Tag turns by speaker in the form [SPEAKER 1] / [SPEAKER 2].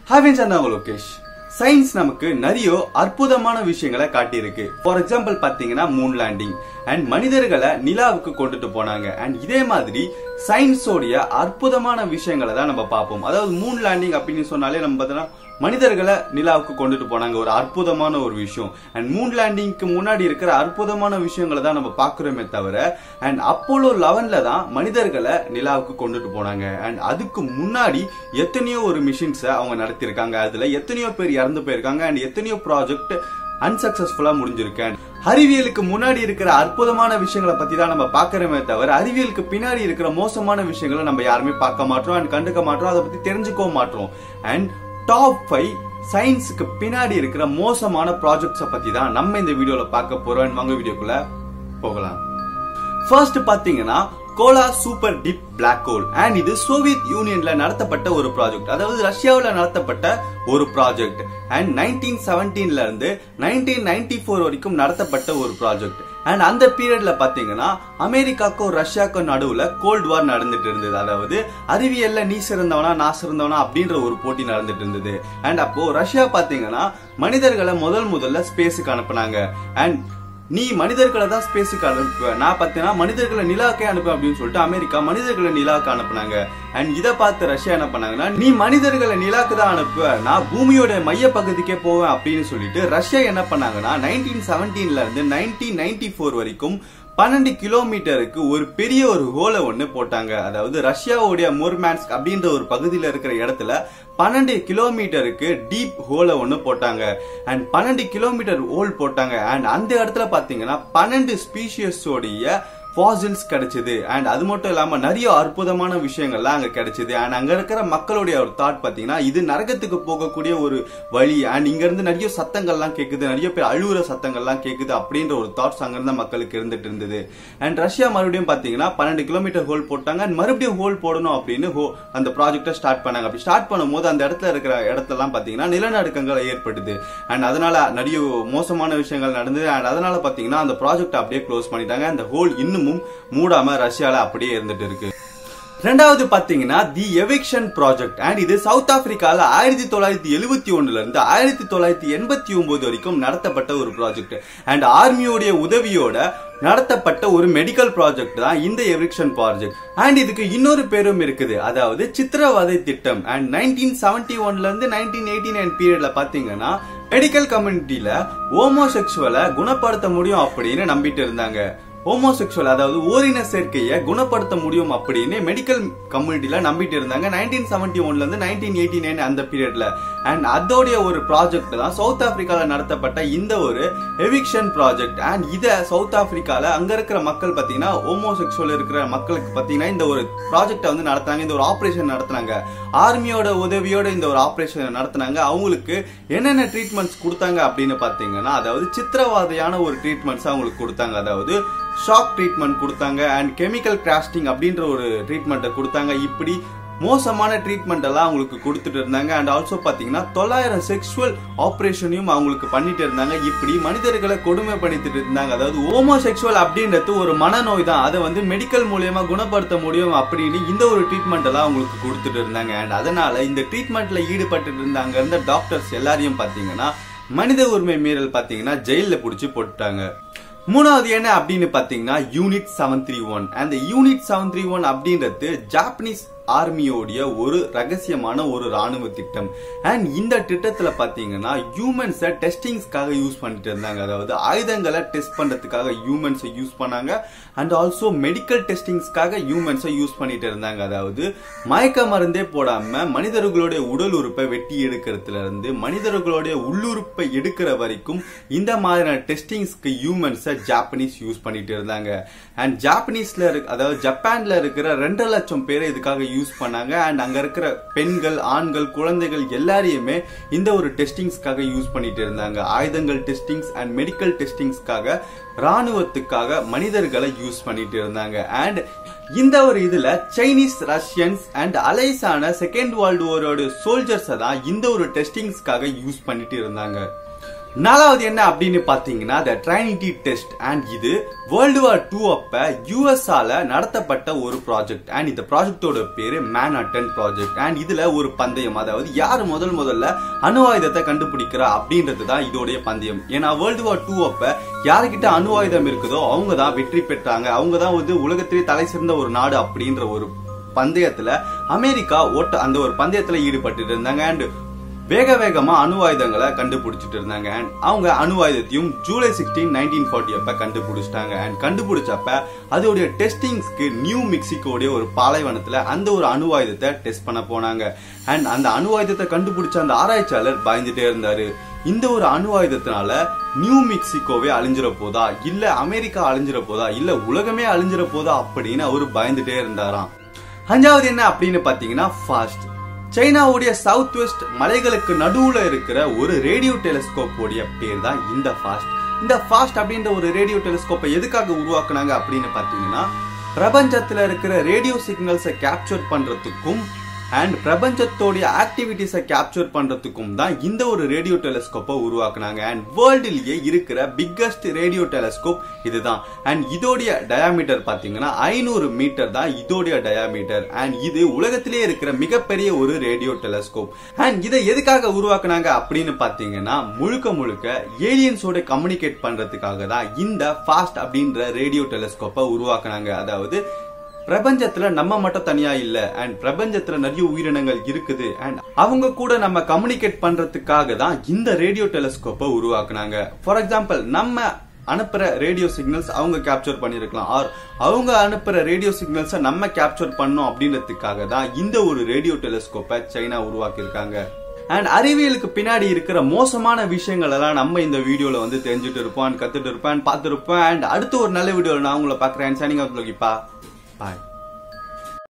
[SPEAKER 1] ஹாவின் சந்தாங்க Lokesh science நமக்கு நிறைய அற்புதமான விஷயங்களை காட்டியிருக்கு ஃபார் எக்ஸாம்பிள் பாத்தீங்கன்னா மூன் லேண்டிங் அண்ட் மனிதர்களை நிலாவுக்கு கொண்டுட்டு போனாங்க அண்ட் இதே மாதிரி சயின்ஸோடைய அற்புதமான விஷயங்களை தான் நம்ம பார்ப்போம் அதாவது மூன் லேண்டிங் அப்படின்னு சொன்னாலே நம்ம பார்த்தோன்னா மனிதர்களை நிலாவுக்கு கொண்டுட்டு போனாங்க ஒரு அற்புதமான ஒரு விஷயம் அண்ட் மூன் லேண்டிங்க்கு முன்னாடி இருக்கிற அற்புதமான விஷயங்களை தான் நம்ம பார்க்கிறோமே தவிர அண்ட் அப்போலோ லெவன்ல தான் மனிதர்களை நிலாவுக்கு கொண்டுட்டு போனாங்க அண்ட் அதுக்கு முன்னாடி எத்தனையோ ஒரு மிஷின்ஸை அவங்க நடத்தியிருக்காங்க அதுல எத்தனையோ பேர் இறந்து போயிருக்காங்க அண்ட் எத்தனையோ ப்ராஜெக்ட் அன்சக்சஸ்ஃபுல்லா முடிஞ்சிருக்கேன் அறிவியலுக்கு முன்னாடி இருக்கிற அற்புதமான விஷயங்களை பத்தி தான் நம்ம பார்க்கறோமே தவிர அறிவியலுக்கு பின்னாடி இருக்கிற மோசமான விஷயங்களை நம்ம யாருமே பார்க்க மாட்டோம் அண்ட் கண்டுக்க மாட்டோம் அதை பத்தி தெரிஞ்சுக்கவும் மாட்டோம் அண்ட் டாப் ஃபைவ் சயின்ஸுக்கு பின்னாடி இருக்கிற மோசமான ப்ராஜெக்ட்ஸை பத்தி தான் நம்ம இந்த வீடியோல பார்க்க போறோம் And வாங்க வீடியோக்குள்ள போகலாம் ஃபர்ஸ்ட் பாத்தீங்கன்னா Kola super deep black hole and இது சோவியத் யூனியன்ல நடத்தப்பட்ட ஒரு ப்ராஜெக்ட் அதாவது ரஷ்யாவில் நடத்தப்பட்ட ஒரு ப்ராஜெக்ட் அண்ட் நைன்டீன் செவன்டீன்ல இருந்து நைன்டீன் நைன்டி ஃபோர் வரைக்கும் நடத்தப்பட்ட ஒரு ப்ராஜெக்ட் அண்ட் அந்த பீரியட்ல பாத்தீங்கன்னா அமெரிக்காக்கும் ரஷ்யாக்கும் நடுவுல கோல்டு வார் நடந்துட்டு இருந்தது அதாவது அறிவியல்ல நீ சிறந்தவனா நான் சிறந்தவனா அப்படின்ற ஒரு போட்டி நடந்துட்டு இருந்தது அண்ட் அப்போ ரஷ்யா பாத்தீங்கன்னா மனிதர்களை முதல் முதல்ல ஸ்பேஸுக்கு அனுப்புனாங்க அண்ட் நீ மனிதர்களை தான் ஸ்பேஸுக்கு அனுப்புவ நான் பார்த்தீங்கன்னா மனிதர்களை நிலாக்கே அனுப்பு அப்படின்னு சொல்லிட்டு அமெரிக்கா மனிதர்களை நிலாக்கு அனுப்புனாங்க அண்ட் இதை பார்த்து ரஷ்யா என்ன பண்ணாங்கன்னா நீ மனிதர்களை நிலாக்கு தான் அனுப்புவ நான் பூமியோட மைய பகுதிக்கே போவேன் அப்படின்னு சொல்லிட்டு ரஷ்யா என்ன பண்ணாங்கன்னா நைன்டீன் செவன்டீன்ல இருந்து நைன்டீன் நைன்டி ஃபோர் வரைக்கும் பன்னெண்டு கிலோமீட்டருக்கு ஒரு பெரிய ஒரு ஹோலை ஒண்ணு போட்டாங்க அதாவது ரஷ்யாவுடைய மோர்மான்ஸ்க் அப்படின்ற ஒரு பகுதியில இருக்கிற இடத்துல பன்னெண்டு கிலோமீட்டருக்கு டீப் ஹோலை ஒண்ணு போட்டாங்க அண்ட் பன்னெண்டு கிலோமீட்டர் ஹோல் போட்டாங்க அண்ட் அந்த இடத்துல பாத்தீங்கன்னா பன்னெண்டு ஸ்பீஷியஸோடைய ஃபாசில்ஸ் கிடைச்சது அண்ட் அது மட்டும் இல்லாம நிறைய அற்புதமான விஷயங்கள்லாம் அங்க கிடைச்சது அண்ட் அங்க இருக்கிற மக்களுடைய ஒரு தாட் பாத்தீங்கன்னா இது நரகத்துக்கு போகக்கூடிய ஒரு வழி அண்ட் இங்க இருந்து நிறைய சத்தங்கள்லாம் கேக்குது நிறைய பேர் அழுகுற சத்தங்கள்லாம் கேக்குது அப்படின்ற ஒரு தாட்ஸ் அங்க இருந்த மக்களுக்கு இருந்துட்டு இருந்தது அண்ட் ரஷ்யா மறுபடியும் பாத்தீங்கன்னா பன்னெண்டு கிலோமீட்டர் ஹோல் போட்டாங்க அண்ட் மறுபடியும் ஹோல் போடணும் அப்படின்னு ho- அந்த ப்ராஜெக்டை ஸ்டார்ட் பண்ணாங்க அப்படி ஸ்டார்ட் பண்ணும்போது அந்த இடத்துல இருக்கிற இடத்தெல்லாம் பாத்தீங்கன்னா நிலநடுக்கங்கள் ஏற்பட்டது அண்ட் அதனால நிறைய மோசமான விஷயங்கள் நடந்தது அண்ட் அதனால பாத்தீங்கன்னா அந்த ப்ராஜெக்ட் அப்படியே க்ளோஸ் பண்ணிட்டாங்க அந்த ஹோல் இன்னமும் மூடாம ரஷ்யால அப்படியே இருந்துட்டு இருக்கு ரெண்டாவது பாத்தீங்கன்னா தி எவிக்ஷன் ப்ராஜெக்ட் அண்ட் இது சவுத் ஆப்பிரிக்கால ஆயிரத்தி தொள்ளாயிரத்தி எழுபத்தி ஒண்ணுல இருந்து ஆயிரத்தி தொள்ளாயிரத்தி எண்பத்தி ஒன்பது வரைக்கும் நடத்தப்பட்ட ஒரு ப்ராஜெக்ட் அண்ட் ஆர்மியோடைய உதவியோட நடத்தப்பட்ட ஒரு மெடிக்கல் ப்ராஜெக்ட் தான் இந்த எவிக்ஷன் ப்ராஜெக்ட் அண்ட் இதுக்கு இன்னொரு பேரும் இருக்குது அதாவது சித்திரவதை திட்டம் அண்ட் நைன்டீன் செவன்டி ஒன்ல இருந்து நைன்டீன் எயிட்டி நைன் பீரியட்ல பாத்தீங்கன்னா மெடிக்கல் கம்யூனிட்டியில ஹோமோசெக்சுவலை குணப்படுத்த முடியும் அப்படின்னு நம்பிட்டு இருந்தாங்க ஹோமோசெக்சுவல் அதாவது ஓரின சேர்க்கையை குணப்படுத்த முடியும் அப்படின்னு மெடிக்கல் கம்யூனிட்டில நம்பிட்டு இருந்தாங்க நைன்டீன் செவன்டி ஒன்ல இருந்து நைன்டீன் எயிட்டி நைன் அந்த பீரியட்ல அண்ட் அதோடைய ஒரு ப்ராஜெக்ட் தான் சவுத் ஆப்பிரிக்கால நடத்தப்பட்ட இந்த ஒரு எவிக்ஷன் ப்ராஜெக்ட் அண்ட் இத சவுத் ஆப்பிரிக்கால அங்க இருக்கிற மக்கள் பாத்தீங்கன்னா ஹோமோசெக்சுவல் இருக்கிற மக்களுக்கு பாத்தீங்கன்னா இந்த ஒரு ப்ராஜெக்ட வந்து நடத்துனாங்க இந்த ஒரு ஆபரேஷன் நடத்துனாங்க ஆர்மியோட உதவியோட இந்த ஒரு ஆபரேஷன் நடத்துனாங்க அவங்களுக்கு என்னென்ன ட்ரீட்மெண்ட்ஸ் கொடுத்தாங்க அப்படின்னு பாத்தீங்கன்னா அதாவது சித்திரவாதையான ஒரு ட்ரீட்மெண்ட்ஸ் அவங்களுக்கு கொடுத்தாங்க அதாவது ஷாக் ட்ரீட்மெண்ட் கொடுத்தாங்க அண்ட் கெமிக்கல் கிராஸ்டிங் அப்படின்ற ஒரு ட்ரீட்மெண்ட்டை கொடுத்தாங்க இப்படி மோசமான ட்ரீட்மெண்ட் எல்லாம் அவங்களுக்கு கொடுத்துட்டு இருந்தாங்க அண்ட் ஆல்சோ பாத்தீங்கன்னா தொள்ளாயிரம் செக்ஷுவல் ஆபரேஷனையும் அவங்களுக்கு பண்ணிட்டு இருந்தாங்க இப்படி மனிதர்களை கொடுமைப்படுத்திட்டு இருந்தாங்க அதாவது ஹோமோசெக்சுவல் அப்படின்றது ஒரு மனநோய் தான் அதை வந்து மெடிக்கல் மூலியமா குணப்படுத்த முடியும் அப்படின்னு இந்த ஒரு ட்ரீட்மெண்ட் எல்லாம் அவங்களுக்கு கொடுத்துட்டு இருந்தாங்க அண்ட் அதனால இந்த ட்ரீட்மெண்ட்ல ஈடுபட்டு இருந்தாங்க இருந்த டாக்டர்ஸ் எல்லாரையும் பாத்தீங்கன்னா மனித உரிமை மீறல் பாத்தீங்கன்னா ஜெயில புடிச்சு போட்டுட்டாங்க மூணாவது என்ன அப்படின்னு பாத்தீங்கன்னா யூனிட் செவன் த்ரீ ஒன் அந்த யூனிட் செவன் த்ரீ ஒன் அப்படின்றது ஜாப்பனீஸ் ஆர்மியோடைய ஒரு ரகசியமான ஒரு ராணுவ திட்டம் அண்ட் இந்த திட்டத்துல பாத்தீங்கன்னா ஹியூமன்ஸை டெஸ்டிங்ஸ்க்காக யூஸ் பண்ணிட்டு இருந்தாங்க அதாவது ஆயுதங்களை டெஸ்ட் பண்றதுக்காக ஹியூமன்ஸை யூஸ் பண்ணாங்க அண்ட் ஆல்சோ மெடிக்கல் டெஸ்டிங்ஸ்க்காக ஹியூமன்ஸை யூஸ் பண்ணிட்டு இருந்தாங்க அதாவது மயக்க மருந்தே போடாம மனிதர்களுடைய உடல் உறுப்பை வெட்டி எடுக்கிறதுல இருந்து மனிதர்களுடைய உள்ளுறுப்பை எடுக்கிற வரைக்கும் இந்த மாதிரியான டெஸ்டிங்ஸ்க்கு ஹியூமன்ஸை ஜாப்பனீஸ் யூஸ் பண்ணிட்டு இருந்தாங்க அண்ட் ஜாப்பனீஸ்ல இருக்க அதாவது ஜப்பான்ல இருக்கிற ரெண்டு லட்சம் பேரை இதுக்காக யூஸ் பண்ணாங்க அண்ட் அங்க இருக்கிற பெண்கள் ஆண்கள் குழந்தைகள் எல்லாரையுமே இந்த ஒரு டெஸ்டிங்ஸ்க்காக யூஸ் பண்ணிட்டு இருந்தாங்க ஆயுதங்கள் டெஸ்டிங்ஸ் அண்ட் மெடிக்கல் டெஸ்டிங்ஸ்க்காக ராணுவத்துக்காக மனிதர்களை யூஸ் பண்ணிட்டு இருந்தாங்க அண்ட் இந்த ஒரு இதுல சைனீஸ் ரஷ்யன்ஸ் அண்ட் அலைஸான செகண்ட் வேர்ல்டு வாரோட சோல்ஜர்ஸை தான் இந்த ஒரு டெஸ்டிங்ஸ்க்காக யூஸ் பண்ணிட்டு இருந்தாங்க நாலாவது என்ன அப்படின்னு பாத்தீங்கன்னா த ட்ரைனிட்டி டெஸ்ட் அண்ட் இது வேர்ல்டு வார் டூ அப்ப யூஎஸ் ஆல நடத்தப்பட்ட ஒரு ப்ராஜெக்ட் அண்ட் இந்த ப்ராஜெக்டோட பேரு மேன் அட்டன் ப்ராஜெக்ட் அண்ட் இதுல ஒரு பந்தயம் அதாவது யார் முதல் முதல்ல அணு ஆயுதத்தை கண்டுபிடிக்கிறா அப்படின்றது தான் இதோடைய பந்தயம் ஏன்னா வேர்ல்டு வார் டூ அப்ப யாருக்கிட்ட அணு ஆயுதம் இருக்குதோ அவங்க தான் வெற்றி பெற்றாங்க அவங்க தான் வந்து உலகத்திலே தலை சிறந்த ஒரு நாடு அப்படின்ற ஒரு பந்தயத்துல அமெரிக்கா ஓட்ட அந்த ஒரு பந்தயத்துல ஈடுபட்டு இருந்தாங்க அண்ட் வேக வேகமா அணு ஆயுதங்களை கண்டுபிடிச்சிட்டு இருந்தாங்க அண்ட் அவங்க அணு ஆயுதத்தையும் ஜூலை சிக்ஸ்டீன் நைன்டீன் ஃபார்ட்டி அப்ப கண்டுபிடிச்சிட்டாங்க அண்ட் கண்டுபிடிச்சப்ப அதோடைய டெஸ்டிங்ஸ்க்கு நியூ மெக்சிகோடைய ஒரு பாலைவனத்துல அந்த ஒரு அணு ஆயுதத்தை டெஸ்ட் பண்ண போனாங்க அண்ட் அந்த அணு ஆயுதத்தை கண்டுபிடிச்ச அந்த ஆராய்ச்சியாளர் பயந்துட்டே இருந்தாரு இந்த ஒரு அணு ஆயுதத்தினால நியூ மெக்சிகோவே அழிஞ்சிட போதா இல்ல அமெரிக்கா அழிஞ்சிட போதா இல்ல உலகமே அழிஞ்சிட போதா அப்படின்னு அவரு பயந்துட்டே இருந்தாராம் அஞ்சாவது என்ன அப்படின்னு பாத்தீங்கன்னா ஃபாஸ்ட் சைனாவுடைய சவுத் வெஸ்ட் மலைகளுக்கு நடுவுல இருக்கிற ஒரு ரேடியோ டெலிஸ்கோப் உடைய பேர் தான் இந்த ஃபாஸ்ட் இந்த ஃபாஸ்ட் அப்படின்ற ஒரு ரேடியோ டெலிஸ்கோப்பை எதுக்காக உருவாக்குனாங்க அப்படின்னு பாத்தீங்கன்னா பிரபஞ்சத்துல இருக்கிற ரேடியோ சிக்னல்ஸை கேப்சர் பண்றதுக்கும் அண்ட் பிரபஞ்சத்தோடைய ஆக்டிவிட்டிஸை கேப்சர் பண்றதுக்கும் தான் இந்த ஒரு ரேடியோ டெலிஸ்கோப்பை உருவாக்குனாங்க அண்ட் வேர்ல்டுலயே இருக்கிற பிக்கஸ்ட் ரேடியோ டெலிஸ்கோப் இதுதான் அண்ட் இதோடைய டயாமீட்டர் பாத்தீங்கன்னா ஐநூறு மீட்டர் தான் இதோடைய டயாமீட்டர் அண்ட் இது உலகத்திலே இருக்கிற மிகப்பெரிய ஒரு ரேடியோ டெலிஸ்கோப் அண்ட் இதை எதுக்காக உருவாக்குனாங்க அப்படின்னு பாத்தீங்கன்னா முழுக்க முழுக்க ஏலியன்ஸோட கம்யூனிகேட் பண்றதுக்காக தான் இந்த ஃபாஸ்ட் அப்படின்ற ரேடியோ டெலிஸ்கோப்பை உருவாக்குனாங்க அதாவது பிரபஞ்சத்துல நம்ம மட்டும் தனியா இல்ல அண்ட் பிரபஞ்சத்துல நிறைய உயிரினங்கள் இருக்குது அண்ட் அவங்க கூட நம்ம கம்யூனிகேட் பண்றதுக்காக தான் இந்த ரேடியோ டெலிஸ்கோப்பை உருவாக்குனாங்க ஃபார் எக்ஸாம்பிள் நம்ம அனுப்புற ரேடியோ சிக்னல்ஸ் அவங்க கேப்சர் பண்ணிருக்கலாம் ஆர் அவங்க அனுப்புற ரேடியோ சிக்னல்ஸை நம்ம கேப்சர் பண்ணோம் அப்படின்றதுக்காக தான் இந்த ஒரு ரேடியோ டெலிஸ்கோப்பை சைனா உருவாக்கியிருக்காங்க அண்ட் அறிவியலுக்கு பின்னாடி இருக்கிற மோசமான விஷயங்கள் எல்லாம் நம்ம இந்த வீடியோல வந்து தெரிஞ்சுட்டு இருப்போம் கத்துட்டு இருப்போம் பார்த்துட்டு இருப்போம் அண்ட் அடுத்த ஒரு நல்ல வீடியோல நான் உங்களை பாக்குறேன் சனிங் அவுட் பாய்